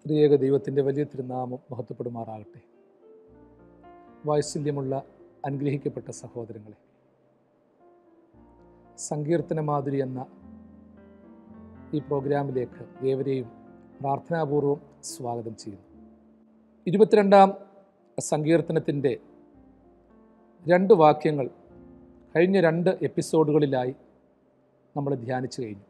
ത്രിയേക ദൈവത്തിൻ്റെ വലിയ തിരുനാമം മഹത്വപ്പെടുമാറാകട്ടെ വാത്സല്യമുള്ള അനുഗ്രഹിക്കപ്പെട്ട സഹോദരങ്ങളെ സങ്കീർത്തന മാധുരി എന്ന ഈ പ്രോഗ്രാമിലേക്ക് ഏവരെയും പ്രാർത്ഥനാപൂർവം സ്വാഗതം ചെയ്യുന്നു ഇരുപത്തിരണ്ടാം സങ്കീർത്തനത്തിൻ്റെ രണ്ട് വാക്യങ്ങൾ കഴിഞ്ഞ രണ്ട് എപ്പിസോഡുകളിലായി നമ്മൾ ധ്യാനിച്ചു കഴിഞ്ഞു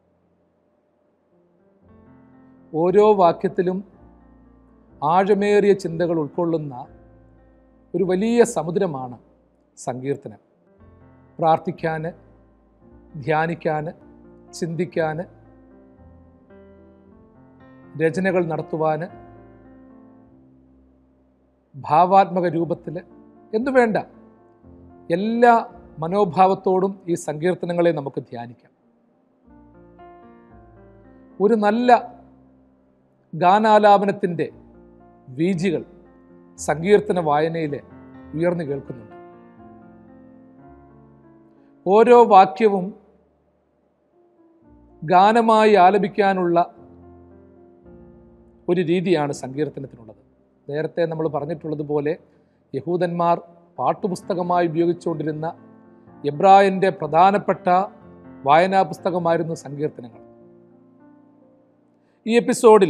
ഓരോ വാക്യത്തിലും ആഴമേറിയ ചിന്തകൾ ഉൾക്കൊള്ളുന്ന ഒരു വലിയ സമുദ്രമാണ് സങ്കീർത്തനം പ്രാർത്ഥിക്കാൻ ധ്യാനിക്കാൻ ചിന്തിക്കാൻ രചനകൾ നടത്തുവാൻ ഭാവാത്മക രൂപത്തിൽ എന്നു വേണ്ട എല്ലാ മനോഭാവത്തോടും ഈ സങ്കീർത്തനങ്ങളെ നമുക്ക് ധ്യാനിക്കാം ഒരു നല്ല ഗാനാലാപനത്തിൻ്റെ വീജികൾ സങ്കീർത്തന വായനയിൽ ഉയർന്നു കേൾക്കുന്നുണ്ട് ഓരോ വാക്യവും ഗാനമായി ആലപിക്കാനുള്ള ഒരു രീതിയാണ് സങ്കീർത്തനത്തിനുള്ളത് നേരത്തെ നമ്മൾ പറഞ്ഞിട്ടുള്ളതുപോലെ യഹൂദന്മാർ പാട്ടുപുസ്തകമായി ഉപയോഗിച്ചുകൊണ്ടിരുന്ന എബ്രായൻ്റെ പ്രധാനപ്പെട്ട വായനാ പുസ്തകമായിരുന്നു സങ്കീർത്തനങ്ങൾ ഈ എപ്പിസോഡിൽ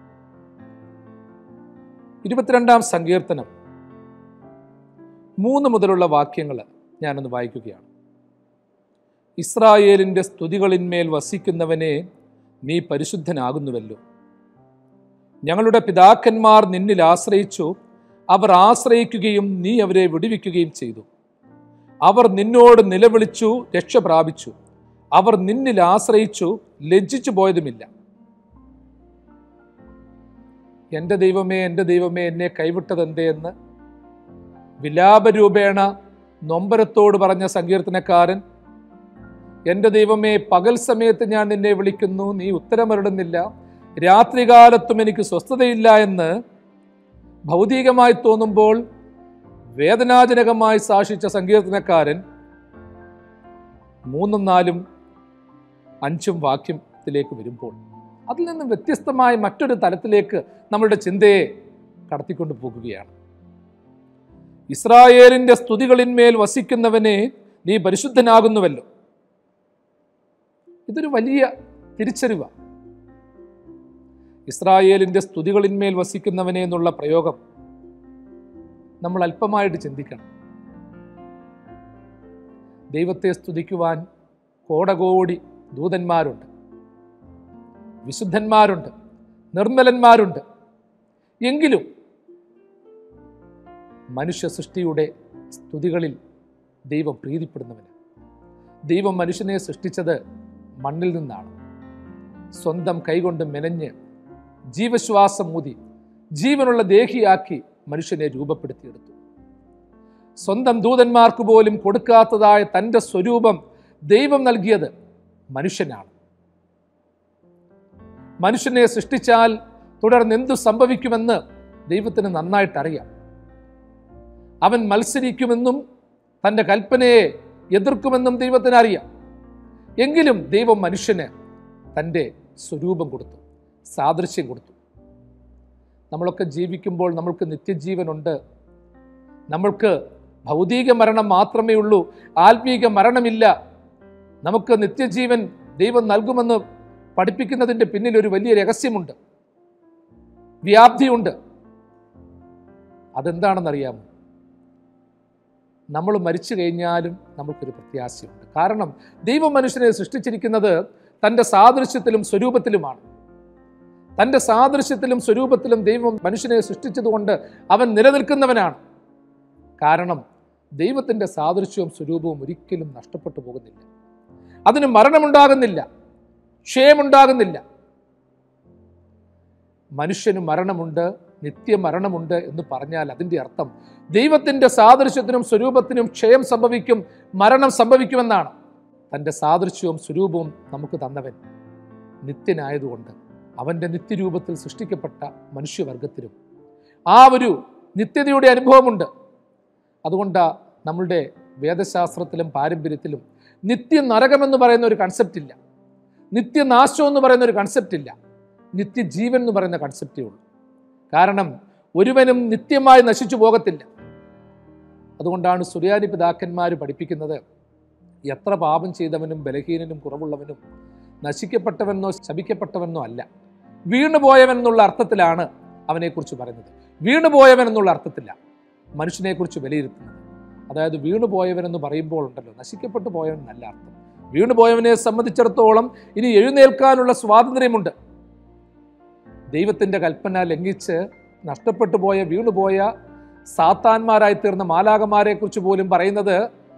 ഇരുപത്തിരണ്ടാം സങ്കീർത്തനം മൂന്ന് മുതലുള്ള വാക്യങ്ങൾ ഞാനൊന്ന് വായിക്കുകയാണ് ഇസ്രായേലിൻ്റെ സ്തുതികളിന്മേൽ വസിക്കുന്നവനെ നീ പരിശുദ്ധനാകുന്നുവല്ലോ ഞങ്ങളുടെ പിതാക്കന്മാർ നിന്നിൽ ആശ്രയിച്ചു അവർ ആശ്രയിക്കുകയും നീ അവരെ വിടുവിക്കുകയും ചെയ്തു അവർ നിന്നോട് നിലവിളിച്ചു രക്ഷ പ്രാപിച്ചു അവർ നിന്നിൽ ആശ്രയിച്ചു ലജ്ജിച്ചു പോയതുമില്ല എൻ്റെ ദൈവമേ എൻ്റെ ദൈവമേ എന്നെ കൈവിട്ടതെന്തേ എന്ന് വിലാപരൂപേണ നൊമ്പരത്തോട് പറഞ്ഞ സങ്കീർത്തനക്കാരൻ എൻ്റെ ദൈവമേ പകൽ സമയത്ത് ഞാൻ നിന്നെ വിളിക്കുന്നു നീ ഉത്തരമരുടുന്നില്ല രാത്രികാലത്തും എനിക്ക് സ്വസ്ഥതയില്ല എന്ന് ഭൗതികമായി തോന്നുമ്പോൾ വേദനാജനകമായി സാക്ഷിച്ച സങ്കീർത്തനക്കാരൻ മൂന്നും നാലും അഞ്ചും വാക്യത്തിലേക്ക് വരുമ്പോൾ അതിൽ നിന്നും വ്യത്യസ്തമായ മറ്റൊരു തലത്തിലേക്ക് നമ്മളുടെ ചിന്തയെ കടത്തിക്കൊണ്ടു പോകുകയാണ് ഇസ്രായേലിന്റെ സ്തുതികളിന്മേൽ വസിക്കുന്നവനെ നീ പരിശുദ്ധനാകുന്നുവല്ലോ ഇതൊരു വലിയ തിരിച്ചറിവാണ് ഇസ്രായേലിന്റെ സ്തുതികളിന്മേൽ വസിക്കുന്നവനെ എന്നുള്ള പ്രയോഗം നമ്മൾ അല്പമായിട്ട് ചിന്തിക്കണം ദൈവത്തെ സ്തുതിക്കുവാൻ കോടകോടി ദൂതന്മാരുണ്ട് വിശുദ്ധന്മാരുണ്ട് നിർമ്മലന്മാരുണ്ട് എങ്കിലും മനുഷ്യ സൃഷ്ടിയുടെ സ്തുതികളിൽ ദൈവം പ്രീതിപ്പെടുന്നവന് ദൈവം മനുഷ്യനെ സൃഷ്ടിച്ചത് മണ്ണിൽ നിന്നാണ് സ്വന്തം കൈകൊണ്ട് മെനഞ്ഞ് ജീവശ്വാസം ഊതി ജീവനുള്ള ദേഹിയാക്കി മനുഷ്യനെ രൂപപ്പെടുത്തിയെടുത്തു സ്വന്തം ദൂതന്മാർക്ക് പോലും കൊടുക്കാത്തതായ തൻ്റെ സ്വരൂപം ദൈവം നൽകിയത് മനുഷ്യനാണ് മനുഷ്യനെ സൃഷ്ടിച്ചാൽ തുടർന്ന് എന്തു സംഭവിക്കുമെന്ന് ദൈവത്തിന് നന്നായിട്ട് അറിയാം അവൻ മത്സരിക്കുമെന്നും തൻ്റെ കൽപ്പനയെ എതിർക്കുമെന്നും ദൈവത്തിന് അറിയാം എങ്കിലും ദൈവം മനുഷ്യന് തൻ്റെ സ്വരൂപം കൊടുത്തു സാദൃശ്യം കൊടുത്തു നമ്മളൊക്കെ ജീവിക്കുമ്പോൾ നമ്മൾക്ക് നിത്യജീവനുണ്ട് നമ്മൾക്ക് ഭൗതിക മരണം മാത്രമേ ഉള്ളൂ ആത്മീക മരണമില്ല നമുക്ക് നിത്യജീവൻ ദൈവം നൽകുമെന്ന് പഠിപ്പിക്കുന്നതിൻ്റെ പിന്നിൽ ഒരു വലിയ രഹസ്യമുണ്ട് വ്യാപ്തിയുണ്ട് അതെന്താണെന്നറിയാമോ നമ്മൾ മരിച്ചു കഴിഞ്ഞാലും നമുക്കൊരു പ്രത്യാശയുണ്ട് കാരണം ദൈവം മനുഷ്യനെ സൃഷ്ടിച്ചിരിക്കുന്നത് തൻ്റെ സാദൃശ്യത്തിലും സ്വരൂപത്തിലുമാണ് തൻ്റെ സാദൃശ്യത്തിലും സ്വരൂപത്തിലും ദൈവം മനുഷ്യനെ സൃഷ്ടിച്ചതുകൊണ്ട് അവൻ നിലനിൽക്കുന്നവനാണ് കാരണം ദൈവത്തിൻ്റെ സാദൃശ്യവും സ്വരൂപവും ഒരിക്കലും നഷ്ടപ്പെട്ടു പോകുന്നില്ല അതിന് മരണമുണ്ടാകുന്നില്ല ക്ഷയമുണ്ടാകുന്നില്ല മനുഷ്യന് മരണമുണ്ട് നിത്യമരണമുണ്ട് എന്ന് പറഞ്ഞാൽ അതിൻ്റെ അർത്ഥം ദൈവത്തിൻ്റെ സാദൃശ്യത്തിനും സ്വരൂപത്തിനും ക്ഷയം സംഭവിക്കും മരണം സംഭവിക്കുമെന്നാണ് തൻ്റെ സാദൃശ്യവും സ്വരൂപവും നമുക്ക് തന്നവൻ നിത്യനായതുകൊണ്ട് അവൻ്റെ നിത്യരൂപത്തിൽ സൃഷ്ടിക്കപ്പെട്ട മനുഷ്യവർഗത്തിനും ആ ഒരു നിത്യതയുടെ അനുഭവമുണ്ട് അതുകൊണ്ട് നമ്മളുടെ വേദശാസ്ത്രത്തിലും പാരമ്പര്യത്തിലും നിത്യ നരകമെന്ന് പറയുന്ന ഒരു കൺസെപ്റ്റ് ഇല്ല നിത്യനാശം എന്ന് പറയുന്ന ഒരു കൺസെപ്റ്റ് ഇല്ല നിത്യജീവൻ എന്ന് പറയുന്ന കൺസെപ്റ്റേ ഉള്ളൂ കാരണം ഒരുവനും നിത്യമായി നശിച്ചു പോകത്തില്ല അതുകൊണ്ടാണ് സുറിയാനി പിതാക്കന്മാർ പഠിപ്പിക്കുന്നത് എത്ര പാപം ചെയ്തവനും ബലഹീനനും കുറവുള്ളവനും നശിക്കപ്പെട്ടവനെന്നോ ശപിക്കപ്പെട്ടവനെന്നോ അല്ല വീണുപോയവൻ എന്നുള്ള അർത്ഥത്തിലാണ് അവനെക്കുറിച്ച് പറയുന്നത് വീണുപോയവൻ എന്നുള്ള അർത്ഥത്തില്ല മനുഷ്യനെക്കുറിച്ച് വിലയിരുത്തുന്നത് അതായത് വീണുപോയവൻ എന്ന് പറയുമ്പോൾ ഉണ്ടല്ലോ നശിക്കപ്പെട്ടു പോയവൻ എന്നല്ല അർത്ഥം വീണുപോയവനെ സംബന്ധിച്ചിടത്തോളം ഇനി എഴുന്നേൽക്കാനുള്ള സ്വാതന്ത്ര്യമുണ്ട് ദൈവത്തിൻ്റെ കൽപ്പന ലംഘിച്ച് നഷ്ടപ്പെട്ടു പോയ വീണുപോയ സാത്താന്മാരായി തീർന്ന മാലാകമാരെ കുറിച്ച് പോലും പറയുന്നത്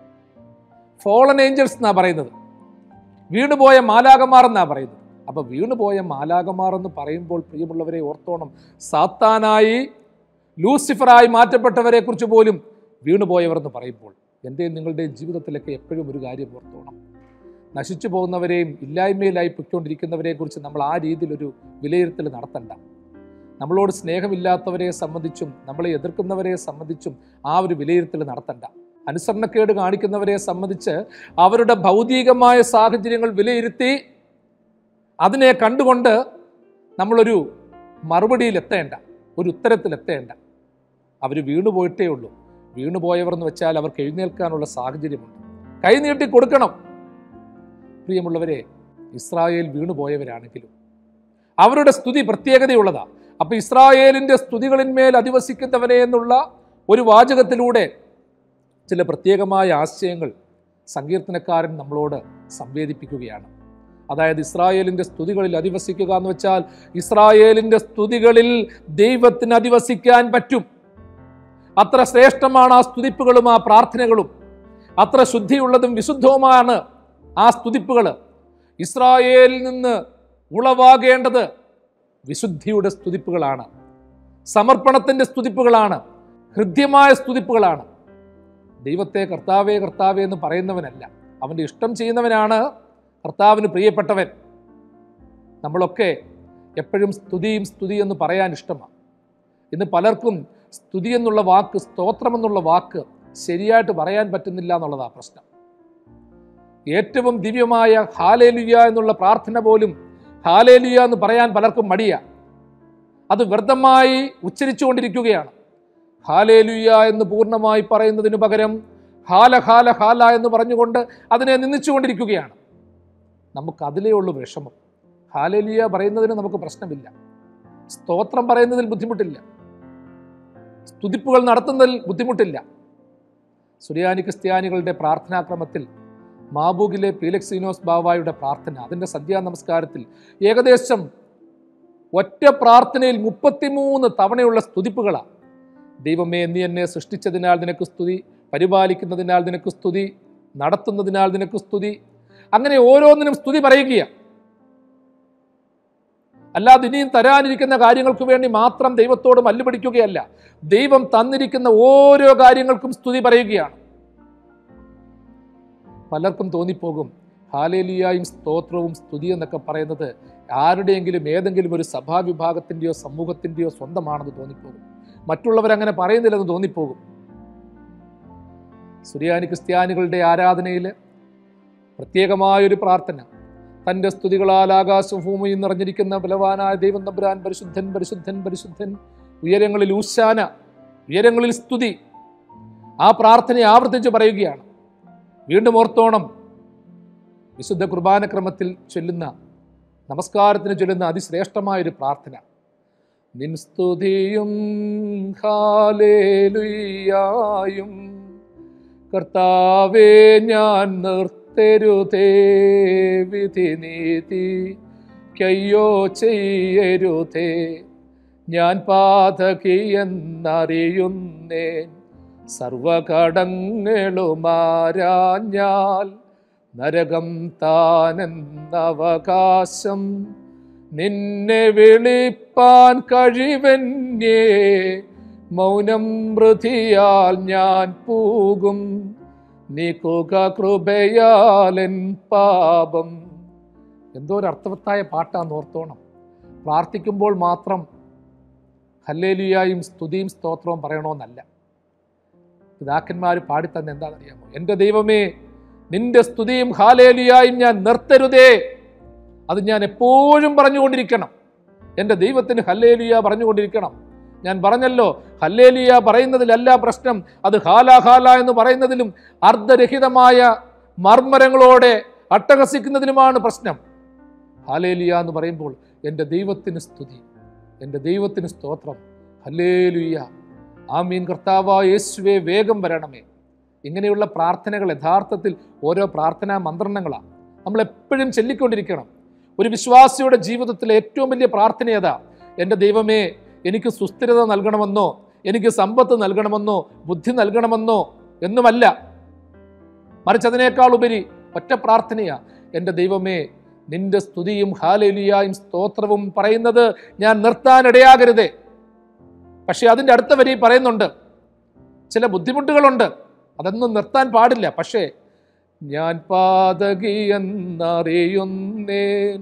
ഫോളൻ ഏഞ്ചൽസ് എന്നാ പറയുന്നത് വീണുപോയ മാലാകമാർ എന്നാ പറയുന്നത് അപ്പൊ വീണുപോയ മാലാകമാർ എന്ന് പറയുമ്പോൾ പ്രിയമുള്ളവരെ ഓർത്തോണം സാത്താനായി ലൂസിഫറായി മാറ്റപ്പെട്ടവരെ കുറിച്ച് പോലും വീണുപോയവർ എന്ന് പറയുമ്പോൾ എൻ്റെയും നിങ്ങളുടെയും ജീവിതത്തിലൊക്കെ എപ്പോഴും ഒരു കാര്യം ഓർത്തോണം നശിച്ചു പോകുന്നവരെയും ഇല്ലായ്മയിലായി പൊയ്ക്കൊണ്ടിരിക്കുന്നവരെ കുറിച്ച് നമ്മൾ ആ രീതിയിലൊരു വിലയിരുത്തൽ നടത്തണ്ട നമ്മളോട് സ്നേഹമില്ലാത്തവരെ സംബന്ധിച്ചും നമ്മളെ എതിർക്കുന്നവരെ സംബന്ധിച്ചും ആ ഒരു വിലയിരുത്തൽ നടത്തണ്ട അനുസരണക്കേട് കാണിക്കുന്നവരെ സംബന്ധിച്ച് അവരുടെ ഭൗതികമായ സാഹചര്യങ്ങൾ വിലയിരുത്തി അതിനെ കണ്ടുകൊണ്ട് നമ്മളൊരു മറുപടിയിലെത്തേണ്ട ഒരു ഉത്തരത്തിലെത്തേണ്ട അവർ വീണുപോയിട്ടേ ഉള്ളൂ വീണുപോയവർ എന്ന് വെച്ചാൽ അവർക്ക് എഴുന്നേൽക്കാനുള്ള സാഹചര്യമുണ്ട് കൈനീട്ടി കൊടുക്കണം പ്രിയമുള്ളവരെ ഇസ്രായേൽ വീണുപോയവരാണെങ്കിലും അവരുടെ സ്തുതി പ്രത്യേകതയുള്ളതാ അപ്പൊ ഇസ്രായേലിന്റെ സ്തുതികളിന്മേൽ അധിവസിക്കുന്നവനെ എന്നുള്ള ഒരു വാചകത്തിലൂടെ ചില പ്രത്യേകമായ ആശയങ്ങൾ സങ്കീർത്തനക്കാരൻ നമ്മളോട് സംവേദിപ്പിക്കുകയാണ് അതായത് ഇസ്രായേലിന്റെ സ്തുതികളിൽ അധിവസിക്കുക എന്ന് വെച്ചാൽ ഇസ്രായേലിന്റെ സ്തുതികളിൽ ദൈവത്തിന് അധിവസിക്കാൻ പറ്റും അത്ര ശ്രേഷ്ഠമാണ് ആ സ്തുതിപ്പുകളും ആ പ്രാർത്ഥനകളും അത്ര ശുദ്ധിയുള്ളതും വിശുദ്ധവുമാണ് ആ സ്തുതിപ്പുകൾ ഇസ്രായേലിൽ നിന്ന് ഉളവാകേണ്ടത് വിശുദ്ധിയുടെ സ്തുതിപ്പുകളാണ് സമർപ്പണത്തിന്റെ സ്തുതിപ്പുകളാണ് ഹൃദ്യമായ സ്തുതിപ്പുകളാണ് ദൈവത്തെ കർത്താവേ കർത്താവേ എന്ന് പറയുന്നവനല്ല അവൻ്റെ ഇഷ്ടം ചെയ്യുന്നവനാണ് കർത്താവിന് പ്രിയപ്പെട്ടവൻ നമ്മളൊക്കെ എപ്പോഴും സ്തുതിയും സ്തുതി എന്ന് പറയാൻ ഇഷ്ടമാണ് ഇന്ന് പലർക്കും സ്തുതി എന്നുള്ള വാക്ക് സ്തോത്രം എന്നുള്ള വാക്ക് ശരിയായിട്ട് പറയാൻ പറ്റുന്നില്ല എന്നുള്ളതാണ് പ്രശ്നം ഏറ്റവും ദിവ്യമായ ഹാലേലുയ എന്നുള്ള പ്രാർത്ഥന പോലും ഹാലേലുയ എന്ന് പറയാൻ പലർക്കും മടിയ അത് വ്യർത്ഥമായി ഉച്ചരിച്ചുകൊണ്ടിരിക്കുകയാണ് ഹാലേലുയ എന്ന് പൂർണ്ണമായി പറയുന്നതിനു പകരം ഹാല ഹാല ഹാല എന്ന് പറഞ്ഞുകൊണ്ട് അതിനെ നിന്ദിച്ചുകൊണ്ടിരിക്കുകയാണ് നമുക്ക് അതിലേ ഉള്ളൂ വിഷമം ഹാലേലിയ പറയുന്നതിന് നമുക്ക് പ്രശ്നമില്ല സ്തോത്രം പറയുന്നതിൽ ബുദ്ധിമുട്ടില്ല സ്തുതിപ്പുകൾ നടത്തുന്നതിൽ ബുദ്ധിമുട്ടില്ല സുറിയാനി ക്രിസ്ത്യാനികളുടെ പ്രാർത്ഥനാക്രമത്തിൽ മാബൂഗിലെ പീലക്സീനോസ് ബാവായുടെ പ്രാർത്ഥന അതിൻ്റെ സന്ധ്യാ നമസ്കാരത്തിൽ ഏകദേശം ഒറ്റ പ്രാർത്ഥനയിൽ മുപ്പത്തിമൂന്ന് തവണയുള്ള സ്തുതിപ്പുകളാണ് ദൈവമേ നീ എന്നെ സൃഷ്ടിച്ചതിനാൽ നിനക്ക് സ്തുതി പരിപാലിക്കുന്നതിനാൽ നിനക്ക് സ്തുതി നടത്തുന്നതിനാൽ നിനക്ക് സ്തുതി അങ്ങനെ ഓരോന്നിനും സ്തുതി പറയുകയാണ് അല്ലാതെ ഇനിയും തരാനിരിക്കുന്ന കാര്യങ്ങൾക്ക് വേണ്ടി മാത്രം ദൈവത്തോട് മല്ലുപിടിക്കുകയല്ല ദൈവം തന്നിരിക്കുന്ന ഓരോ കാര്യങ്ങൾക്കും സ്തുതി പറയുകയാണ് പലർക്കും തോന്നിപ്പോകും ഹാലേലിയായും സ്തോത്രവും സ്തുതി എന്നൊക്കെ പറയുന്നത് ആരുടെയെങ്കിലും ഏതെങ്കിലും ഒരു സഭാവിഭാഗത്തിൻ്റെയോ സമൂഹത്തിൻ്റെയോ സ്വന്തമാണെന്ന് തോന്നിപ്പോകും മറ്റുള്ളവരങ്ങനെ പറയുന്നില്ലെന്ന് തോന്നിപ്പോകും സുറിയാനി ക്രിസ്ത്യാനികളുടെ ആരാധനയിൽ പ്രത്യേകമായൊരു പ്രാർത്ഥന തൻ്റെ സ്തുതികളാൽ ആകാശവും ഭൂമിയും നിറഞ്ഞിരിക്കുന്ന ബലവാനായ ദൈവം തമ്പുരാൻ പരിശുദ്ധൻ പരിശുദ്ധൻ പരിശുദ്ധൻ ഉയരങ്ങളിൽ ഊശാന ഉയരങ്ങളിൽ സ്തുതി ആ പ്രാർത്ഥന ആവർത്തിച്ച് പറയുകയാണ് വീണ്ടും ഓർത്തോണം വിശുദ്ധ കുർബാനക്രമത്തിൽ ചൊല്ലുന്ന നമസ്കാരത്തിന് ചൊല്ലുന്ന അതിശ്രേഷ്ഠമായൊരു പ്രാർത്ഥന നിൻ സ്തുതിയും ഹാലേലുയായും കർത്താവേ ഞാൻ നിർത്തരുതേ വിധി നീതി കയ്യോ ചെയ്യരുതേ ഞാൻ പാതകിയെന്നറിയുന്നേൻ സർവകടങ്ങളുമാരാഞ്ഞാൽ നരകം താനെന്നവകാശം നിന്നെ വിളിപ്പാൻ കഴിവന്യേ മൗനം മൃതിയാൽ ഞാൻ പൂകും നീക്കുക കൃപയാലൻ പാപം എന്തോ ഒരു അർത്ഥവത്തായ പാട്ടാന്ന് ഓർത്തോണം പ്രാർത്ഥിക്കുമ്പോൾ മാത്രം ഹല്ലേലിയായും സ്തുതിയും സ്തോത്രവും പറയണമെന്നല്ല പിതാക്കന്മാർ പാടിത്തന്നെ എന്താണെന്നറിയാമോ എൻ്റെ ദൈവമേ നിന്റെ സ്തുതിയും ഹാലേലിയായും ഞാൻ നിർത്തരുതേ അത് ഞാൻ എപ്പോഴും പറഞ്ഞുകൊണ്ടിരിക്കണം എൻ്റെ ദൈവത്തിന് ഹല്ലേലിയ പറഞ്ഞുകൊണ്ടിരിക്കണം ഞാൻ പറഞ്ഞല്ലോ ഹല്ലേലിയ പറയുന്നതിലല്ല പ്രശ്നം അത് ഹാല ഹാല എന്ന് പറയുന്നതിലും അർദ്ധരഹിതമായ മർമ്മരങ്ങളോടെ അട്ടഹസിക്കുന്നതിലുമാണ് പ്രശ്നം ഹാലേലിയ എന്ന് പറയുമ്പോൾ എൻ്റെ ദൈവത്തിന് സ്തുതി എൻ്റെ ദൈവത്തിന് സ്തോത്രം ഹല്ലേലുയ്യ ആമീൻ കർത്താവ യേശുവെ വേഗം വരണമേ ഇങ്ങനെയുള്ള പ്രാർത്ഥനകൾ യഥാർത്ഥത്തിൽ ഓരോ പ്രാർത്ഥനാ മന്ത്രണങ്ങളാണ് നമ്മൾ എപ്പോഴും ചൊല്ലിക്കൊണ്ടിരിക്കണം ഒരു വിശ്വാസിയുടെ ജീവിതത്തിലെ ഏറ്റവും വലിയ പ്രാർത്ഥന ഏതാ എൻ്റെ ദൈവമേ എനിക്ക് സുസ്ഥിരത നൽകണമെന്നോ എനിക്ക് സമ്പത്ത് നൽകണമെന്നോ ബുദ്ധി നൽകണമെന്നോ എന്നുമല്ല മറിച്ച് അതിനേക്കാൾ ഉപരി ഒറ്റ പ്രാർത്ഥനയാ എൻ്റെ ദൈവമേ നിന്റെ സ്തുതിയും ഹാലേലിയായും സ്തോത്രവും പറയുന്നത് ഞാൻ നിർത്താനിടയാകരുതേ പക്ഷെ അതിൻ്റെ അടുത്ത വരി പറയുന്നുണ്ട് ചില ബുദ്ധിമുട്ടുകളുണ്ട് അതൊന്നും നിർത്താൻ പാടില്ല പക്ഷേ ഞാൻ പാതകിയെന്നറിയുന്നേൻ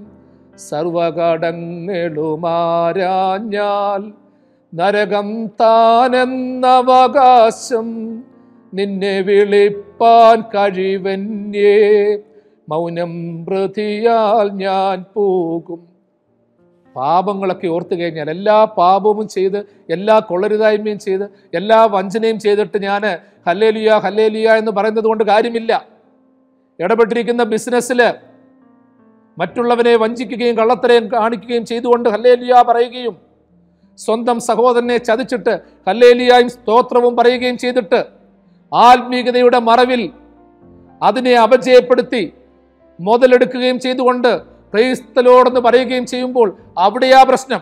സർവകടങ്ങളുമാരാഞ്ഞാൽ നരകം താനെന്നവകാശം നിന്നെ വിളിപ്പാൻ കഴിവന്യേ മൗനം പ്രതിയാൽ ഞാൻ പോകും പാപങ്ങളൊക്കെ ഓർത്തു കഴിഞ്ഞാൽ എല്ലാ പാപവും ചെയ്ത് എല്ലാ കൊള്ളരുതായ്മയും ചെയ്ത് എല്ലാ വഞ്ചനയും ചെയ്തിട്ട് ഞാൻ ഹല്ലേലിയ ഹല്ലേലിയ എന്ന് പറയുന്നത് കൊണ്ട് കാര്യമില്ല ഇടപെട്ടിരിക്കുന്ന ബിസിനസ്സിൽ മറ്റുള്ളവനെ വഞ്ചിക്കുകയും കള്ളത്തരയും കാണിക്കുകയും ചെയ്തുകൊണ്ട് ഹല്ലേലിയ പറയുകയും സ്വന്തം സഹോദരനെ ചതിച്ചിട്ട് ഹല്ലേലിയായും സ്തോത്രവും പറയുകയും ചെയ്തിട്ട് ആത്മീയതയുടെ മറവിൽ അതിനെ അപജയപ്പെടുത്തി മുതലെടുക്കുകയും ചെയ്തുകൊണ്ട് ക്രൈസ്തലോടെന്ന് പറയുകയും ചെയ്യുമ്പോൾ അവിടെയാ പ്രശ്നം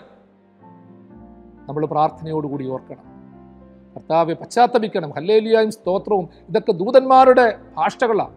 നമ്മൾ പ്രാർത്ഥനയോടുകൂടി ഓർക്കണം കർത്താവെ പശ്ചാത്തപിക്കണം ഹല്ലേലിയായും സ്തോത്രവും ഇതൊക്കെ ദൂതന്മാരുടെ ഭാഷകളാണ്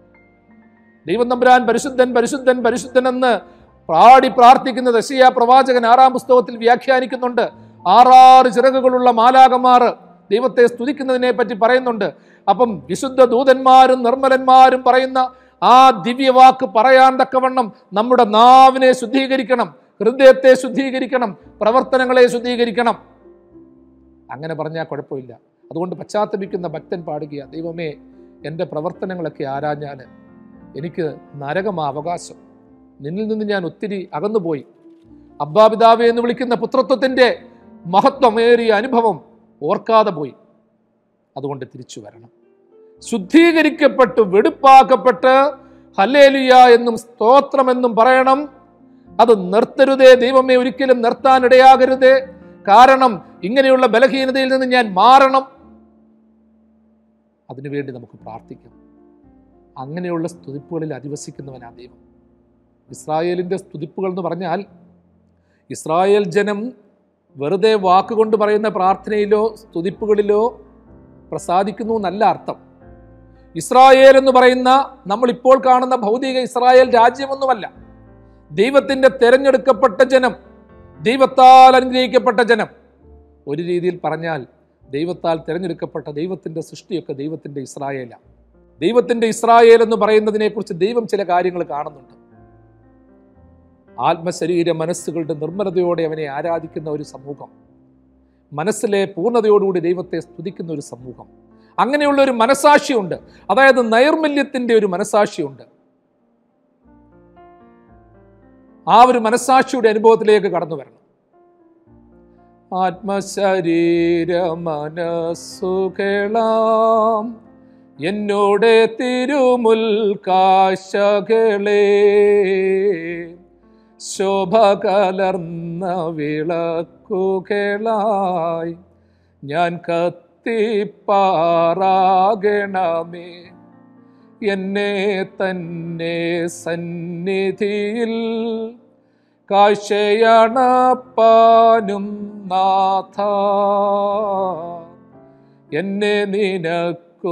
ദൈവം തമ്പുരാൻ പരിശുദ്ധൻ പരിശുദ്ധൻ പരിശുദ്ധൻ എന്ന് പാടി പ്രാർത്ഥിക്കുന്ന ദശയ പ്രവാചകൻ ആറാം പുസ്തകത്തിൽ വ്യാഖ്യാനിക്കുന്നുണ്ട് ആറാറ് ചിറകുകളുള്ള മാലാകന്മാർ ദൈവത്തെ സ്തുതിക്കുന്നതിനെ പറ്റി പറയുന്നുണ്ട് അപ്പം വിശുദ്ധ ദൂതന്മാരും നിർമ്മലന്മാരും പറയുന്ന ആ ദിവ്യവാക്ക് പറയാൻ തക്കവണ്ണം നമ്മുടെ നാവിനെ ശുദ്ധീകരിക്കണം ഹൃദയത്തെ ശുദ്ധീകരിക്കണം പ്രവർത്തനങ്ങളെ ശുദ്ധീകരിക്കണം അങ്ങനെ പറഞ്ഞാൽ കുഴപ്പമില്ല അതുകൊണ്ട് പശ്ചാത്തപിക്കുന്ന ഭക്തൻ പാടുക ദൈവമേ എൻ്റെ പ്രവർത്തനങ്ങളൊക്കെ ആരാഞ്ഞാൽ എനിക്ക് നരകമാ അവകാശം നിന്നിൽ നിന്ന് ഞാൻ ഒത്തിരി അകന്നുപോയി അബ്ബാപിതാവെ എന്ന് വിളിക്കുന്ന പുത്രത്വത്തിൻ്റെ മഹത്വമേറിയ അനുഭവം ഓർക്കാതെ പോയി അതുകൊണ്ട് തിരിച്ചു വരണം ശുദ്ധീകരിക്കപ്പെട്ട് വെടുപ്പാക്കപ്പെട്ട് ഹല്ലേലുയ എന്നും സ്തോത്രമെന്നും പറയണം അത് നിർത്തരുതേ ദൈവമേ ഒരിക്കലും നിർത്താൻ ഇടയാകരുതേ കാരണം ഇങ്ങനെയുള്ള ബലഹീനതയിൽ നിന്ന് ഞാൻ മാറണം അതിനുവേണ്ടി നമുക്ക് പ്രാർത്ഥിക്കാം അങ്ങനെയുള്ള സ്തുതിപ്പുകളിൽ അധിവസിക്കുന്നവനാ ദൈവം ഇസ്രായേലിൻ്റെ സ്തുതിപ്പുകൾ എന്ന് പറഞ്ഞാൽ ഇസ്രായേൽ ജനം വെറുതെ വാക്കുകൊണ്ട് പറയുന്ന പ്രാർത്ഥനയിലോ സ്തുതിപ്പുകളിലോ പ്രസാദിക്കുന്നു എന്നല്ല അർത്ഥം ഇസ്രായേൽ എന്ന് പറയുന്ന നമ്മൾ ഇപ്പോൾ കാണുന്ന ഭൗതിക ഇസ്രായേൽ രാജ്യമൊന്നുമല്ല ദൈവത്തിൻ്റെ തെരഞ്ഞെടുക്കപ്പെട്ട ജനം ദൈവത്താൽ അനുഗ്രഹിക്കപ്പെട്ട ജനം ഒരു രീതിയിൽ പറഞ്ഞാൽ ദൈവത്താൽ തിരഞ്ഞെടുക്കപ്പെട്ട ദൈവത്തിൻ്റെ സൃഷ്ടിയൊക്കെ ദൈവത്തിൻ്റെ ഇസ്രായേലാണ് ദൈവത്തിൻ്റെ ഇസ്രായേൽ എന്ന് പറയുന്നതിനെക്കുറിച്ച് ദൈവം ചില കാര്യങ്ങൾ കാണുന്നുണ്ട് ആത്മശരീര മനസ്സുകളുടെ നിർമ്മലതയോടെ അവനെ ആരാധിക്കുന്ന ഒരു സമൂഹം മനസ്സിലെ പൂർണ്ണതയോടുകൂടി ദൈവത്തെ സ്തുതിക്കുന്ന ഒരു സമൂഹം അങ്ങനെയുള്ള ഒരു മനസാക്ഷിയുണ്ട് അതായത് നൈർമല്യത്തിൻ്റെ ഒരു മനസാക്ഷിയുണ്ട് ആ ഒരു മനസാക്ഷിയുടെ അനുഭവത്തിലേക്ക് കടന്നു വരണം ആത്മശരീര മനസ്സുകളാം എന്നോട് തിരുമുൽ കാശകളേ ശോഭ കലർന്ന വിളക്കുകളായി ഞാൻ കത്തിപ്പാറാകണമേ എന്നെ തന്നെ സന്നിധിയിൽ കാഴ്ചയണപ്പാനും നാഥ എന്നെ നിനക്കു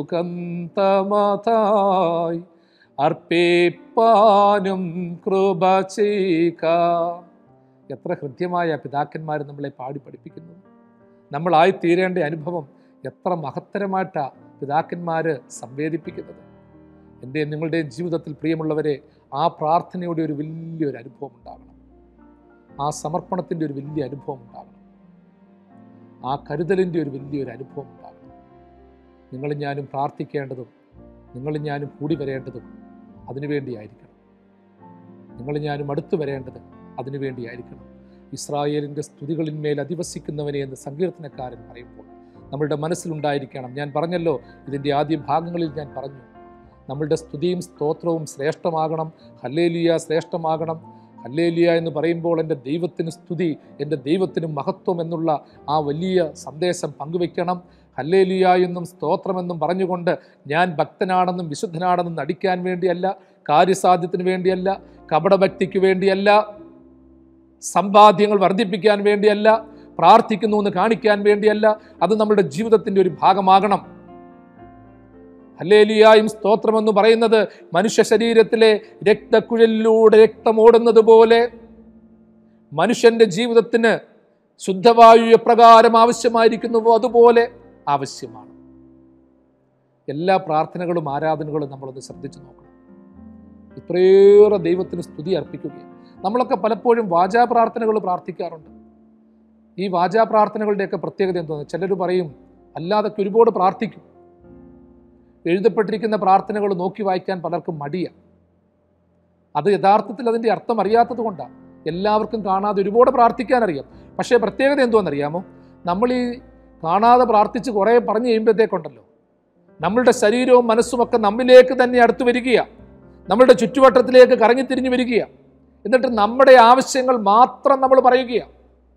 സുഗന്ധമതായി അർപ്പിപ്പാനും കൃപ ചെയ്യുക എത്ര ഹൃദ്യമായ പിതാക്കന്മാർ നമ്മളെ പാടി പഠിപ്പിക്കുന്നു നമ്മളായി തീരേണ്ട അനുഭവം എത്ര മഹത്തരമായിട്ടാണ് പിതാക്കന്മാർ സംവേദിപ്പിക്കുന്നത് എൻ്റെ നിങ്ങളുടെയും ജീവിതത്തിൽ പ്രിയമുള്ളവരെ ആ പ്രാർത്ഥനയുടെ ഒരു വലിയൊരു അനുഭവം ഉണ്ടാകണം ആ സമർപ്പണത്തിൻ്റെ ഒരു വലിയ അനുഭവം ഉണ്ടാകണം ആ കരുതലിൻ്റെ ഒരു വലിയൊരു അനുഭവം ഉണ്ടാകണം നിങ്ങളും ഞാനും പ്രാർത്ഥിക്കേണ്ടതും നിങ്ങളും ഞാനും കൂടി വരേണ്ടതും അതിനുവേണ്ടിയായിരിക്കണം നിങ്ങളും ഞാനും അടുത്തു വരേണ്ടത് അതിനുവേണ്ടിയായിരിക്കണം ഇസ്രായേലിൻ്റെ സ്തുതികളിന്മേൽ അധിവസിക്കുന്നവനെ എന്ന് സങ്കീർത്തനക്കാരൻ പറയുമ്പോൾ നമ്മളുടെ മനസ്സിലുണ്ടായിരിക്കണം ഞാൻ പറഞ്ഞല്ലോ ഇതിൻ്റെ ആദ്യ ഭാഗങ്ങളിൽ ഞാൻ പറഞ്ഞു നമ്മളുടെ സ്തുതിയും സ്തോത്രവും ശ്രേഷ്ഠമാകണം ഹല്ലേലിയ ശ്രേഷ്ഠമാകണം ഹല്ലേലിയ എന്ന് പറയുമ്പോൾ എൻ്റെ ദൈവത്തിന് സ്തുതി എൻ്റെ ദൈവത്തിന് മഹത്വം എന്നുള്ള ആ വലിയ സന്ദേശം പങ്കുവെക്കണം ഹല്ലേലിയ എന്നും സ്തോത്രമെന്നും പറഞ്ഞുകൊണ്ട് ഞാൻ ഭക്തനാണെന്നും വിശുദ്ധനാണെന്നും നടിക്കാൻ വേണ്ടിയല്ല കാര്യസാധ്യത്തിന് വേണ്ടിയല്ല കപടഭക്തിക്ക് വേണ്ടിയല്ല സമ്പാദ്യങ്ങൾ വർദ്ധിപ്പിക്കാൻ വേണ്ടിയല്ല പ്രാർത്ഥിക്കുന്നു എന്ന് കാണിക്കാൻ വേണ്ടിയല്ല അത് നമ്മുടെ ജീവിതത്തിൻ്റെ ഒരു ഭാഗമാകണം ഹല്ലേലിയായും സ്തോത്രമെന്ന് പറയുന്നത് മനുഷ്യ ശരീരത്തിലെ രക്തക്കുഴലിലൂടെ രക്തമോടുന്നത് പോലെ മനുഷ്യന്റെ ജീവിതത്തിന് ശുദ്ധവായു എപ്രകാരം ആവശ്യമായിരിക്കുന്നുവോ അതുപോലെ ആവശ്യമാണ് എല്ലാ പ്രാർത്ഥനകളും ആരാധനകളും നമ്മളൊന്ന് ശ്രദ്ധിച്ചു നോക്കണം ഇത്രയേറെ ദൈവത്തിന് സ്തുതി അർപ്പിക്കുകയാണ് നമ്മളൊക്കെ പലപ്പോഴും വാചാ പ്രാർത്ഥനകൾ പ്രാർത്ഥിക്കാറുണ്ട് ഈ വാചാ പ്രാർത്ഥനകളുടെയൊക്കെ പ്രത്യേകത എന്തോന്ന് ചിലർ പറയും അല്ലാതൊക്കെ ഒരുപാട് പ്രാർത്ഥിക്കും എഴുതപ്പെട്ടിരിക്കുന്ന പ്രാർത്ഥനകൾ നോക്കി വായിക്കാൻ പലർക്കും മടിയാണ് അത് യഥാർത്ഥത്തിൽ അതിൻ്റെ അർത്ഥം അറിയാത്തത് കൊണ്ടാണ് എല്ലാവർക്കും കാണാതെ ഒരുപാട് പ്രാർത്ഥിക്കാൻ അറിയാം പക്ഷേ പ്രത്യേകത എന്തോന്നറിയാമോ നമ്മൾ ഈ കാണാതെ പ്രാർത്ഥിച്ച് കുറേ പറഞ്ഞു കഴിയുമ്പോഴത്തേക്കുണ്ടല്ലോ നമ്മളുടെ ശരീരവും മനസ്സുമൊക്കെ നമ്മിലേക്ക് തന്നെ അടുത്ത് വരികയാണ് നമ്മളുടെ ചുറ്റുവട്ടത്തിലേക്ക് കറങ്ങിത്തിരിഞ്ഞു വരികയാണ് എന്നിട്ട് നമ്മുടെ ആവശ്യങ്ങൾ മാത്രം നമ്മൾ പറയുകയാണ്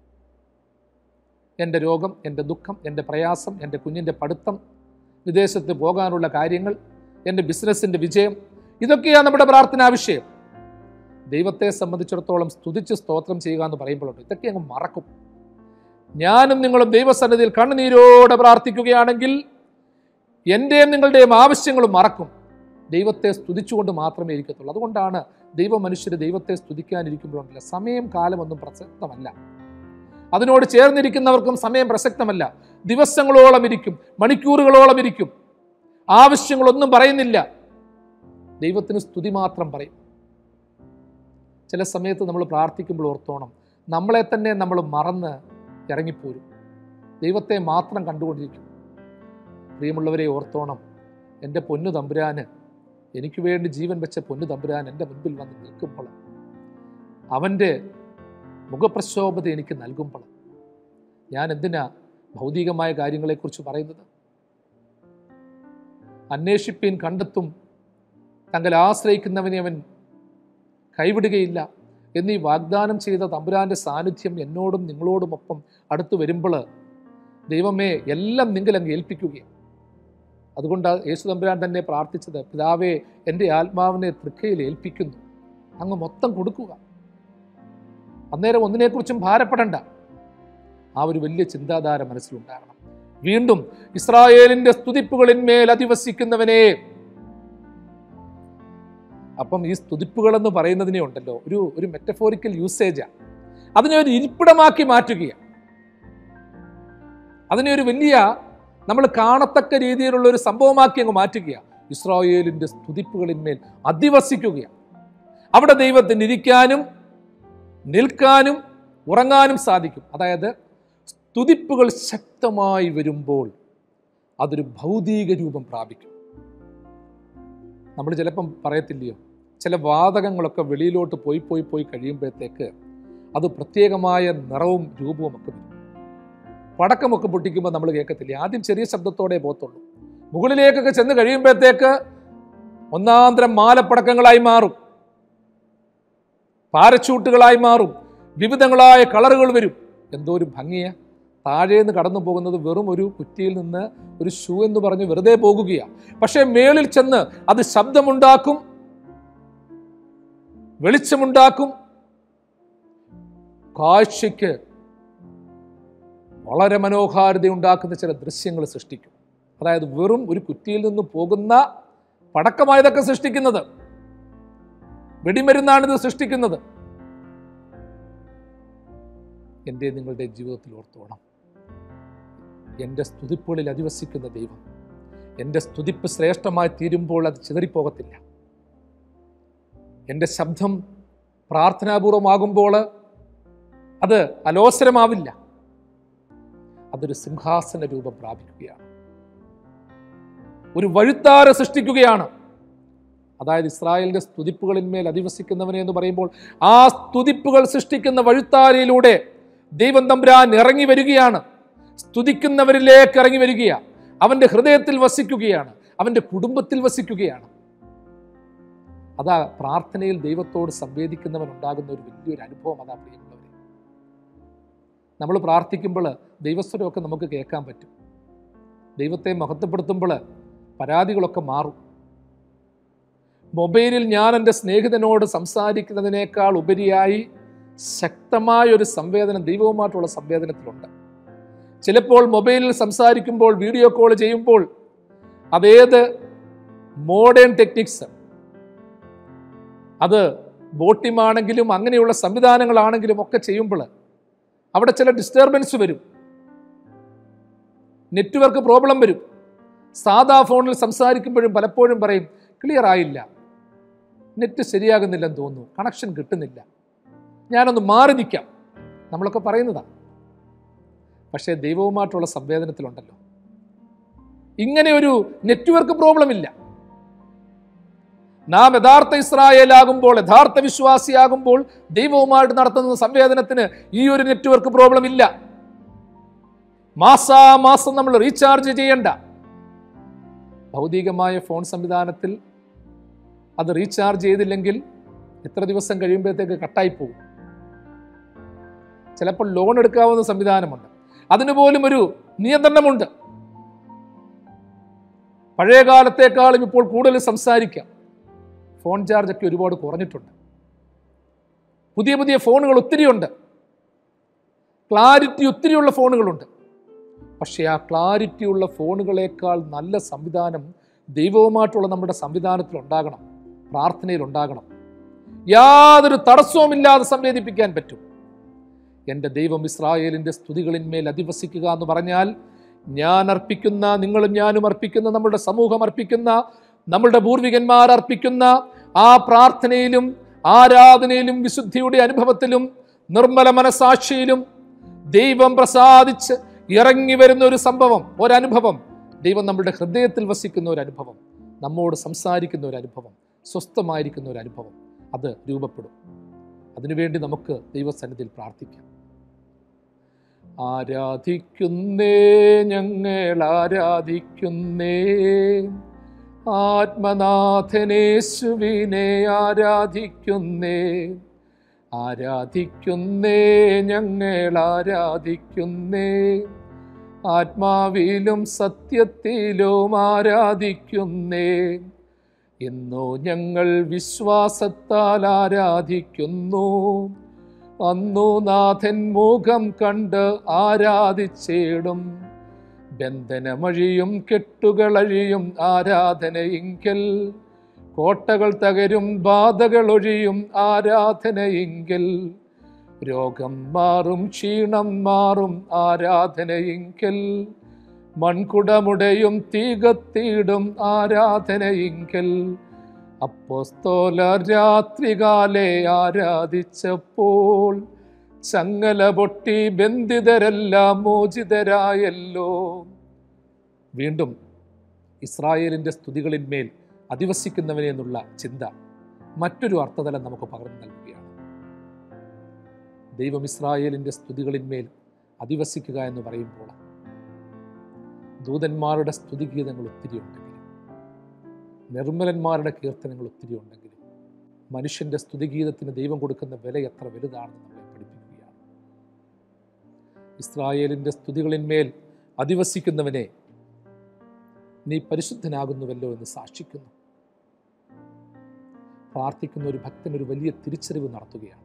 എൻ്റെ രോഗം എൻ്റെ ദുഃഖം എൻ്റെ പ്രയാസം എൻ്റെ കുഞ്ഞിൻ്റെ പഠിത്തം വിദേശത്ത് പോകാനുള്ള കാര്യങ്ങൾ എൻ്റെ ബിസിനസ്സിൻ്റെ വിജയം ഇതൊക്കെയാണ് നമ്മുടെ പ്രാർത്ഥനാ വിഷയം ദൈവത്തെ സംബന്ധിച്ചിടത്തോളം സ്തുതിച്ച് സ്തോത്രം ചെയ്യുക എന്ന് പറയുമ്പോഴുണ്ട് ഇതൊക്കെ അങ്ങ് മറക്കും ഞാനും നിങ്ങളും ദൈവസന്നിധിയിൽ കണ്ണുനീരോടെ പ്രാർത്ഥിക്കുകയാണെങ്കിൽ എൻ്റെയും നിങ്ങളുടെയും ആവശ്യങ്ങളും മറക്കും ദൈവത്തെ സ്തുതിച്ചുകൊണ്ട് മാത്രമേ ഇരിക്കത്തുള്ളൂ അതുകൊണ്ടാണ് ദൈവ മനുഷ്യർ ദൈവത്തെ സ്തുതിക്കാനിരിക്കുമ്പോഴുണ്ടല്ല സമയം കാലമൊന്നും പ്രസക്തമല്ല അതിനോട് ചേർന്നിരിക്കുന്നവർക്കും സമയം പ്രസക്തമല്ല ദിവസങ്ങളോളം ഇരിക്കും മണിക്കൂറുകളോളം ഇരിക്കും ആവശ്യങ്ങളൊന്നും പറയുന്നില്ല ദൈവത്തിന് സ്തുതി മാത്രം പറയും ചില സമയത്ത് നമ്മൾ പ്രാർത്ഥിക്കുമ്പോൾ ഓർത്തോണം നമ്മളെ തന്നെ നമ്മൾ മറന്ന് ഇറങ്ങിപ്പോരും ദൈവത്തെ മാത്രം കണ്ടുകൊണ്ടിരിക്കും പ്രിയമുള്ളവരെ ഓർത്തോണം എൻ്റെ പൊന്നു തമ്പുരാന് എനിക്ക് വേണ്ടി ജീവൻ വെച്ച പൊന്നു തമ്പുരാൻ എൻ്റെ മുൻപിൽ വന്ന് നിൽക്കുമ്പോൾ അവൻ്റെ മുഖപ്രശോഭത എനിക്ക് നൽകുമ്പോൾ ഞാൻ എന്തിനാ ഭൗതികമായ കാര്യങ്ങളെക്കുറിച്ച് പറയുന്നത് അന്വേഷിപ്പീൻ കണ്ടെത്തും തങ്ങൾ ആശ്രയിക്കുന്നവനെ അവൻ കൈവിടുകയില്ല എന്നീ വാഗ്ദാനം ചെയ്ത തമ്പുരാന്റെ സാന്നിധ്യം എന്നോടും നിങ്ങളോടുമൊപ്പം അടുത്ത് വരുമ്പോൾ ദൈവമേ എല്ലാം നിങ്ങൾ അങ്ങ് ഏൽപ്പിക്കുകയാണ് അതുകൊണ്ട് യേശു തമ്പുരാൻ തന്നെ പ്രാർത്ഥിച്ചത് പിതാവേ എൻ്റെ ആത്മാവിനെ തൃക്കയിൽ ഏൽപ്പിക്കുന്നു അങ്ങ് മൊത്തം കൊടുക്കുക അന്നേരം ഒന്നിനെക്കുറിച്ചും ഭാരപ്പെടണ്ട ആ ഒരു വലിയ ചിന്താധാര മനസ്സിലുണ്ടാകണം വീണ്ടും ഇസ്രായേലിന്റെ സ്തുതിപ്പുകളിന്മേൽ അധിവസിക്കുന്നവനെ അപ്പം ഈ സ്തുതിപ്പുകൾ എന്ന് പറയുന്നതിനെ ഉണ്ടല്ലോ ഒരു ഒരു മെറ്റഫോറിക്കൽ യൂസേജാണ് അതിനെ ഒരു ഇരിപ്പിടമാക്കി മാറ്റുകയാണ് അതിനെ ഒരു വലിയ നമ്മൾ കാണത്തക്ക രീതിയിലുള്ള ഒരു സംഭവമാക്കി അങ്ങ് മാറ്റുകയാണ് ഇസ്രായേലിന്റെ സ്തുതിപ്പുകളിന്മേൽ അധിവസിക്കുകയാണ് അവിടെ ദൈവത്തിന് ഇരിക്കാനും നിൽക്കാനും ഉറങ്ങാനും സാധിക്കും അതായത് സ്തുതിപ്പുകൾ ശക്തമായി വരുമ്പോൾ അതൊരു ഭൗതിക രൂപം പ്രാപിക്കും നമ്മൾ ചിലപ്പം പറയത്തില്ലയോ ചില വാതകങ്ങളൊക്കെ വെളിയിലോട്ട് പോയി പോയി പോയി കഴിയുമ്പോഴത്തേക്ക് അത് പ്രത്യേകമായ നിറവും രൂപവും ഒക്കെ വരും പടക്കമൊക്കെ പൊട്ടിക്കുമ്പോൾ നമ്മൾ കേൾക്കത്തില്ല ആദ്യം ചെറിയ ശബ്ദത്തോടെ പോകത്തുള്ളൂ മുകളിലേക്കൊക്കെ ചെന്ന് കഴിയുമ്പോഴത്തേക്ക് ഒന്നാന്തരം മാലപ്പടക്കങ്ങളായി മാറും പാരച്ചൂട്ടുകളായി മാറും വിവിധങ്ങളായ കളറുകൾ വരും എന്തോ ഒരു ഭംഗിയാ താഴേന്ന് കടന്നു പോകുന്നത് വെറും ഒരു കുറ്റിയിൽ നിന്ന് ഒരു ഷൂ എന്ന് പറഞ്ഞ് വെറുതെ പോകുകയാണ് പക്ഷേ മേളിൽ ചെന്ന് അത് ശബ്ദമുണ്ടാക്കും വെളിച്ചമുണ്ടാക്കും കാഴ്ചയ്ക്ക് വളരെ മനോഹാരിത ഉണ്ടാക്കുന്ന ചില ദൃശ്യങ്ങൾ സൃഷ്ടിക്കും അതായത് വെറും ഒരു കുറ്റിയിൽ നിന്ന് പോകുന്ന പടക്കമായതൊക്കെ സൃഷ്ടിക്കുന്നത് വെടിമരുന്നാണ് ഇത് സൃഷ്ടിക്കുന്നത് എൻ്റെ നിങ്ങളുടെ ജീവിതത്തിൽ ഓർത്തോണം എൻ്റെ സ്തുതിപ്പുകളിൽ അധിവസിക്കുന്ന ദൈവം എൻ്റെ സ്തുതിപ്പ് ശ്രേഷ്ഠമായി തീരുമ്പോൾ അത് ചിതറിപ്പോകത്തില്ല എൻ്റെ ശബ്ദം പ്രാർത്ഥനാപൂർവമാകുമ്പോൾ അത് അലോസരമാവില്ല അതൊരു സിംഹാസന രൂപം പ്രാപിക്കുകയാണ് ഒരു വഴുത്താര സൃഷ്ടിക്കുകയാണ് അതായത് ഇസ്രായേലിന്റെ സ്തുതിപ്പുകളിന്മേൽ അധിവസിക്കുന്നവനെ എന്ന് പറയുമ്പോൾ ആ സ്തുതിപ്പുകൾ സൃഷ്ടിക്കുന്ന വഴുത്താരയിലൂടെ ദൈവം തമ്പുരാൻ ഇറങ്ങി വരികയാണ് സ്തുതിക്കുന്നവരിലേക്ക് ഇറങ്ങി വരികയാണ് അവന്റെ ഹൃദയത്തിൽ വസിക്കുകയാണ് അവന്റെ കുടുംബത്തിൽ വസിക്കുകയാണ് അതാ പ്രാർത്ഥനയിൽ ദൈവത്തോട് സംവേദിക്കുന്നവൻ ഉണ്ടാകുന്ന ഒരു വലിയൊരു അനുഭവം അതാ പ്രിയമുള്ളവരെ നമ്മൾ പ്രാർത്ഥിക്കുമ്പോൾ ദൈവസ്വരമൊക്കെ നമുക്ക് കേൾക്കാൻ പറ്റും ദൈവത്തെ മഹത്വപ്പെടുത്തുമ്പോൾ പരാതികളൊക്കെ മാറും മൊബൈലിൽ ഞാൻ എൻ്റെ സ്നേഹിതനോട് സംസാരിക്കുന്നതിനേക്കാൾ ഉപരിയായി ശക്തമായ ഒരു സംവേദനം ദൈവവുമായിട്ടുള്ള സംവേദനത്തിലുണ്ട് ചിലപ്പോൾ മൊബൈലിൽ സംസാരിക്കുമ്പോൾ വീഡിയോ കോൾ ചെയ്യുമ്പോൾ അതേത് മോഡേൺ ടെക്നിക്സ് അത് ബോട്ടിമാണെങ്കിലും അങ്ങനെയുള്ള സംവിധാനങ്ങളാണെങ്കിലും ഒക്കെ ചെയ്യുമ്പോൾ അവിടെ ചില ഡിസ്റ്റർബൻസ് വരും നെറ്റ്വർക്ക് പ്രോബ്ലം വരും സാധാ ഫോണിൽ സംസാരിക്കുമ്പോഴും പലപ്പോഴും പറയും ക്ലിയർ ആയില്ല നെറ്റ് ശരിയാകുന്നില്ലെന്ന് തോന്നുന്നു കണക്ഷൻ കിട്ടുന്നില്ല ഞാനൊന്ന് മാറി നിൽക്കാം നമ്മളൊക്കെ പറയുന്നതാണ് പക്ഷേ ദൈവവുമായിട്ടുള്ള സംവേദനത്തിലുണ്ടല്ലോ ഇങ്ങനെ ഒരു നെറ്റ്വർക്ക് പ്രോബ്ലം ഇല്ല നാം യഥാർത്ഥ ഇസ്രായേലാകുമ്പോൾ യഥാർത്ഥ വിശ്വാസിയാകുമ്പോൾ ദൈവവുമായിട്ട് നടത്തുന്ന സംവേദനത്തിന് ഈ ഒരു നെറ്റ്വർക്ക് പ്രോബ്ലം ഇല്ല മാസാമാസം നമ്മൾ റീചാർജ് ചെയ്യണ്ട ഭൗതികമായ ഫോൺ സംവിധാനത്തിൽ അത് റീചാർജ് ചെയ്തില്ലെങ്കിൽ എത്ര ദിവസം കഴിയുമ്പോഴത്തേക്ക് കട്ടായി പോകും ചിലപ്പോൾ ലോൺ എടുക്കാവുന്ന സംവിധാനമുണ്ട് അതിന് പോലും ഒരു നിയന്ത്രണമുണ്ട് പഴയ കാലത്തേക്കാളും ഇപ്പോൾ കൂടുതൽ സംസാരിക്കാം ഫോൺ ചാർജ് ഒക്കെ ഒരുപാട് കുറഞ്ഞിട്ടുണ്ട് പുതിയ പുതിയ ഫോണുകൾ ഒത്തിരിയുണ്ട് ക്ലാരിറ്റി ഒത്തിരിയുള്ള ഫോണുകളുണ്ട് പക്ഷേ ആ ക്ലാരിറ്റി ഉള്ള ഫോണുകളേക്കാൾ നല്ല സംവിധാനം ദൈവവുമായിട്ടുള്ള നമ്മുടെ സംവിധാനത്തിൽ ഉണ്ടാകണം പ്രാർത്ഥനയിൽ ഉണ്ടാകണം യാതൊരു തടസ്സവുമില്ലാതെ സംവേദിപ്പിക്കാൻ പറ്റും എൻ്റെ ദൈവം ഇസ്രായേലിൻ്റെ സ്തുതികളിന്മേൽ അധിവസിക്കുക എന്ന് പറഞ്ഞാൽ ഞാൻ അർപ്പിക്കുന്ന നിങ്ങളും ഞാനും അർപ്പിക്കുന്ന നമ്മുടെ സമൂഹം അർപ്പിക്കുന്ന നമ്മളുടെ പൂർവികന്മാർ അർപ്പിക്കുന്ന ആ പ്രാർത്ഥനയിലും ആരാധനയിലും വിശുദ്ധിയുടെ അനുഭവത്തിലും നിർമ്മല മനസാക്ഷിയിലും ദൈവം പ്രസാദിച്ച് ഇറങ്ങി വരുന്ന ഒരു സംഭവം ഒരനുഭവം ദൈവം നമ്മുടെ ഹൃദയത്തിൽ വസിക്കുന്ന ഒരു അനുഭവം നമ്മോട് സംസാരിക്കുന്ന ഒരു അനുഭവം സ്വസ്ഥമായിരിക്കുന്ന ഒരു അനുഭവം അത് രൂപപ്പെടും അതിനുവേണ്ടി നമുക്ക് ദൈവസന്നിധിയിൽ പ്രാർത്ഥിക്കാം ആരാധിക്കുന്നേ ഞങ്ങൾ ആരാധിക്കുന്നേ ആത്മനാഥനേശുവിനെ ആരാധിക്കുന്നേ ആരാധിക്കുന്നേ ഞങ്ങൾ ആരാധിക്കുന്നേ ആത്മാവിലും സത്യത്തിലും ആരാധിക്കുന്നേ എന്നോ ഞങ്ങൾ വിശ്വാസത്താൽ ആരാധിക്കുന്നു അന്നു നാഥൻ മുഖം കണ്ട് ആരാധിച്ചിടും ബന്ധനമഴിയും കെട്ടുകളഴിയും ആരാധനയിങ്കൽ കോട്ടകൾ തകരും ബാധകൾ ഒഴിയും ആരാധനയിങ്കൽ രോഗം മാറും ക്ഷീണം മാറും ആരാധനയിങ്കൽ മൺകുടമുടയും തീകത്തിയിടും ആരാധനയിങ്കൽ അപ്പോസ്തോലർ രാത്രികാലെ ആരാധിച്ചപ്പോൾ ചങ്ങല പൊട്ടി ബന്ധിതരെല്ലാം മോചിതരായല്ലോ വീണ്ടും ഇസ്രായേലിൻ്റെ സ്തുതികളിന്മേൽ അധിവസിക്കുന്നവനെ എന്നുള്ള ചിന്ത മറ്റൊരു അർത്ഥതലം നമുക്ക് പകർന്നു നൽകുകയാണ് ദൈവം ഇസ്രായേലിൻ്റെ സ്തുതികളിന്മേൽ അധിവസിക്കുക എന്ന് പറയുമ്പോൾ ദൂതന്മാരുടെ സ്തുതിഗീതങ്ങൾ ഒത്തിരി ഉണ്ടെങ്കിലും നിർമ്മലന്മാരുടെ കീർത്തനങ്ങൾ ഒത്തിരി ഉണ്ടെങ്കിലും മനുഷ്യന്റെ സ്തുതിഗീതത്തിന് ദൈവം കൊടുക്കുന്ന വില എത്ര വലുതാണെന്ന് നമ്മളെ പഠിപ്പിക്കുകയാണ് ഇസ്രായേലിൻ്റെ സ്തുതികളിന്മേൽ അധിവസിക്കുന്നവനെ നീ പരിശുദ്ധനാകുന്നുവല്ലോ എന്ന് സാക്ഷിക്കുന്നു പ്രാർത്ഥിക്കുന്ന ഒരു ഭക്തൻ ഒരു വലിയ തിരിച്ചറിവ് നടത്തുകയാണ്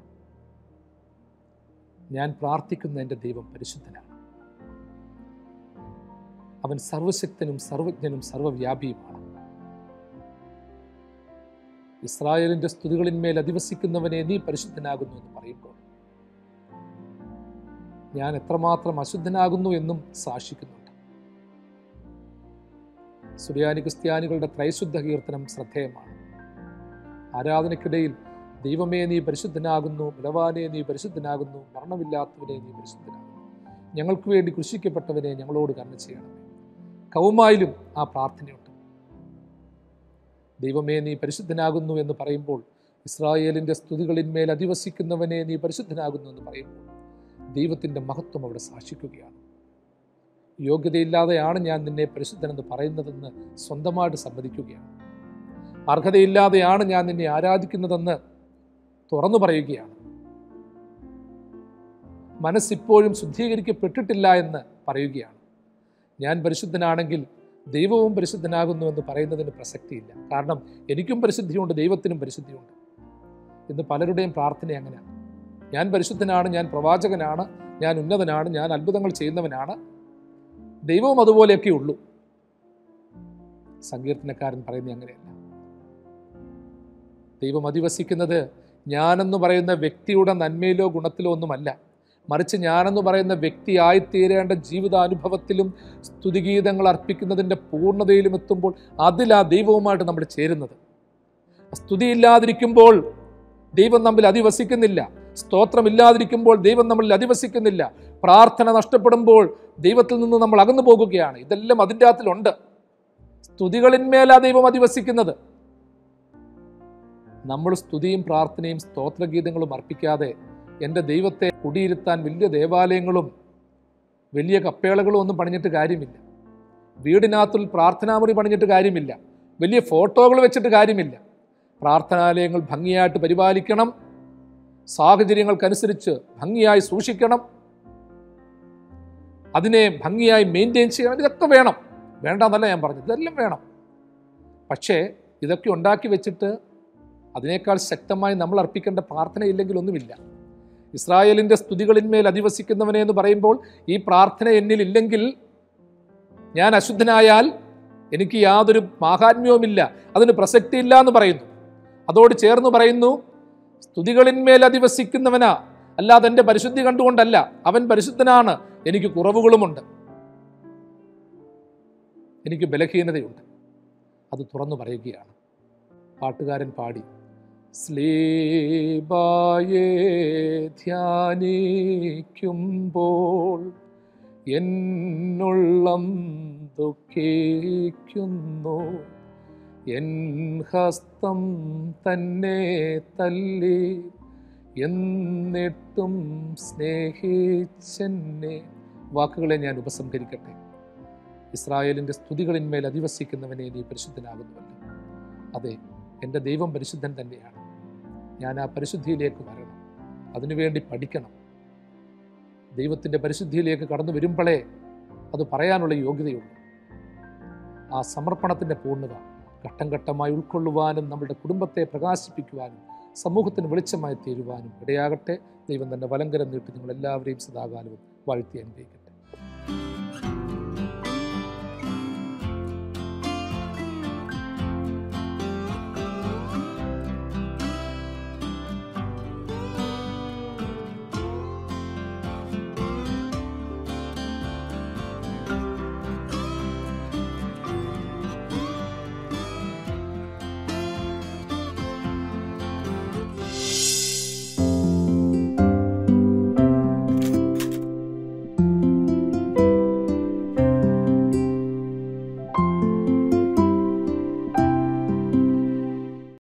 ഞാൻ പ്രാർത്ഥിക്കുന്ന എൻ്റെ ദൈവം പരിശുദ്ധനാണ് അവൻ സർവശക്തനും സർവജ്ഞനും സർവവ്യാപിയുമാണ് ഇസ്രായേലിന്റെ സ്തുതികളിന്മേൽ അധിവസിക്കുന്നവനെ നീ പരിശുദ്ധനാകുന്നു എന്ന് പറയുമ്പോൾ ഞാൻ എത്രമാത്രം അശുദ്ധനാകുന്നു എന്നും സാക്ഷിക്കുന്നുണ്ട് സുറിയാനി ക്രിസ്ത്യാനികളുടെ ത്രൈശുദ്ധ കീർത്തനം ശ്രദ്ധേയമാണ് ആരാധനയ്ക്കിടയിൽ ദൈവമേ നീ പരിശുദ്ധനാകുന്നു ബലവാനെ നീ പരിശുദ്ധനാകുന്നു മരണമില്ലാത്തവനെ നീ പരിശുദ്ധനാകുന്നു ഞങ്ങൾക്ക് വേണ്ടി കൃഷിക്കപ്പെട്ടവനെ ഞങ്ങളോട് കരുണ ചെയ്യണമേ കൗമായിലും ആ പ്രാർത്ഥനയുണ്ട് ദൈവമേ നീ പരിശുദ്ധനാകുന്നു എന്ന് പറയുമ്പോൾ ഇസ്രായേലിൻ്റെ സ്തുതികളിന്മേൽ അധിവസിക്കുന്നവനെ നീ പരിശുദ്ധനാകുന്നു എന്ന് പറയുമ്പോൾ ദൈവത്തിൻ്റെ മഹത്വം അവിടെ സാക്ഷിക്കുകയാണ് യോഗ്യതയില്ലാതെയാണ് ഞാൻ നിന്നെ പരിശുദ്ധനെന്ന് പറയുന്നതെന്ന് സ്വന്തമായിട്ട് സമ്മതിക്കുകയാണ് അർഹതയില്ലാതെയാണ് ഞാൻ നിന്നെ ആരാധിക്കുന്നതെന്ന് തുറന്നു പറയുകയാണ് മനസ്സിപ്പോഴും ശുദ്ധീകരിക്കപ്പെട്ടിട്ടില്ല എന്ന് പറയുകയാണ് ഞാൻ പരിശുദ്ധനാണെങ്കിൽ ദൈവവും പരിശുദ്ധനാകുന്നു എന്ന് പറയുന്നതിന് പ്രസക്തിയില്ല കാരണം എനിക്കും പരിശുദ്ധിയുണ്ട് ദൈവത്തിനും പരിശുദ്ധിയുണ്ട് ഇന്ന് പലരുടെയും പ്രാർത്ഥന അങ്ങനെയാണ് ഞാൻ പരിശുദ്ധനാണ് ഞാൻ പ്രവാചകനാണ് ഞാൻ ഉന്നതനാണ് ഞാൻ അത്ഭുതങ്ങൾ ചെയ്യുന്നവനാണ് ദൈവവും അതുപോലെയൊക്കെ ഉള്ളൂ സങ്കീർത്തനക്കാരൻ പറയുന്നത് അങ്ങനെയല്ല ദൈവം അധിവസിക്കുന്നത് ഞാനെന്ന് പറയുന്ന വ്യക്തിയുടെ നന്മയിലോ ഗുണത്തിലോ ഒന്നുമല്ല മറിച്ച് ഞാനെന്ന് പറയുന്ന വ്യക്തിയായിത്തീരേണ്ട ജീവിതാനുഭവത്തിലും സ്തുതിഗീതങ്ങൾ അർപ്പിക്കുന്നതിൻ്റെ പൂർണ്ണതയിലും എത്തുമ്പോൾ അതിലാ ദൈവവുമായിട്ട് നമ്മൾ ചേരുന്നത് സ്തുതിയില്ലാതിരിക്കുമ്പോൾ ദൈവം നമ്മിൽ അധിവസിക്കുന്നില്ല സ്തോത്രമില്ലാതിരിക്കുമ്പോൾ ദൈവം നമ്മളിൽ അധിവസിക്കുന്നില്ല പ്രാർത്ഥന നഷ്ടപ്പെടുമ്പോൾ ദൈവത്തിൽ നിന്ന് നമ്മൾ അകന്നു പോകുകയാണ് ഇതെല്ലാം അതിൻ്റെ അകത്തിലുണ്ട് സ്തുതികളിന്മേലാ ദൈവം അധിവസിക്കുന്നത് നമ്മൾ സ്തുതിയും പ്രാർത്ഥനയും സ്തോത്രഗീതങ്ങളും അർപ്പിക്കാതെ എൻ്റെ ദൈവത്തെ കുടിയിരുത്താൻ വലിയ ദേവാലയങ്ങളും വലിയ കപ്പേളകളും ഒന്നും പണിഞ്ഞിട്ട് കാര്യമില്ല വീടിനകത്തിൽ പ്രാർത്ഥനാമുറി പണിഞ്ഞിട്ട് കാര്യമില്ല വലിയ ഫോട്ടോകൾ വെച്ചിട്ട് കാര്യമില്ല പ്രാർത്ഥനാലയങ്ങൾ ഭംഗിയായിട്ട് പരിപാലിക്കണം സാഹചര്യങ്ങൾക്കനുസരിച്ച് ഭംഗിയായി സൂക്ഷിക്കണം അതിനെ ഭംഗിയായി മെയിൻറ്റെയിൻ ചെയ്യണം ഇതൊക്കെ വേണം വേണ്ടെന്നല്ല ഞാൻ പറഞ്ഞത് ഇതെല്ലാം വേണം പക്ഷേ ഇതൊക്കെ ഉണ്ടാക്കി വെച്ചിട്ട് അതിനേക്കാൾ ശക്തമായി നമ്മൾ അർപ്പിക്കേണ്ട പ്രാർത്ഥനയില്ലെങ്കിൽ ഒന്നുമില്ല ഇസ്രായേലിൻ്റെ സ്തുതികളിന്മേൽ അധിവസിക്കുന്നവനെ എന്ന് പറയുമ്പോൾ ഈ പ്രാർത്ഥന എന്നിലില്ലെങ്കിൽ ഞാൻ അശുദ്ധനായാൽ എനിക്ക് യാതൊരു മാഹാത്മ്യവുമില്ല അതിന് പ്രസക്തിയില്ല എന്ന് പറയുന്നു അതോട് ചേർന്ന് പറയുന്നു സ്തുതികളിന്മേൽ അധിവസിക്കുന്നവനാ അല്ലാതെ എൻ്റെ പരിശുദ്ധി കണ്ടുകൊണ്ടല്ല അവൻ പരിശുദ്ധനാണ് എനിക്ക് കുറവുകളുമുണ്ട് എനിക്ക് ബലഹീനതയുണ്ട് അത് തുറന്നു പറയുകയാണ് പാട്ടുകാരൻ പാടി സ്ലീബായെ ധ്യാനിക്കുമ്പോൾ എന്നുള്ളം ദുഃഖിക്കുന്നു എൻ ഹസ്തം തന്നെ തല്ലി എന്നിട്ടും സ്നേഹിച്ചെന്നെ വാക്കുകളെ ഞാൻ ഉപസംഹരിക്കട്ടെ ഇസ്രായേലിൻ്റെ സ്തുതികളിന്മേൽ അധിവസിക്കുന്നവനെ നീ പരിശുദ്ധനാകുന്നുവല്ലോ അതെ എൻ്റെ ദൈവം പരിശുദ്ധൻ തന്നെയാണ് ഞാൻ ആ പരിശുദ്ധിയിലേക്ക് വരണം അതിനുവേണ്ടി പഠിക്കണം ദൈവത്തിൻ്റെ പരിശുദ്ധിയിലേക്ക് കടന്നു വരുമ്പോഴേ അത് പറയാനുള്ള യോഗ്യതയുള്ളൂ ആ സമർപ്പണത്തിൻ്റെ പൂർണ്ണത ഘട്ടം ഘട്ടമായി ഉൾക്കൊള്ളുവാനും നമ്മുടെ കുടുംബത്തെ പ്രകാശിപ്പിക്കുവാനും സമൂഹത്തിന് വെളിച്ചമായി തീരുവാനും ഇടയാകട്ടെ ദൈവം തൻ്റെ വലങ്കരം നീട്ടി നിങ്ങളെല്ലാവരെയും സദാകാലവും വാഴ്ത്തി അനുഭവിക്കട്ടെ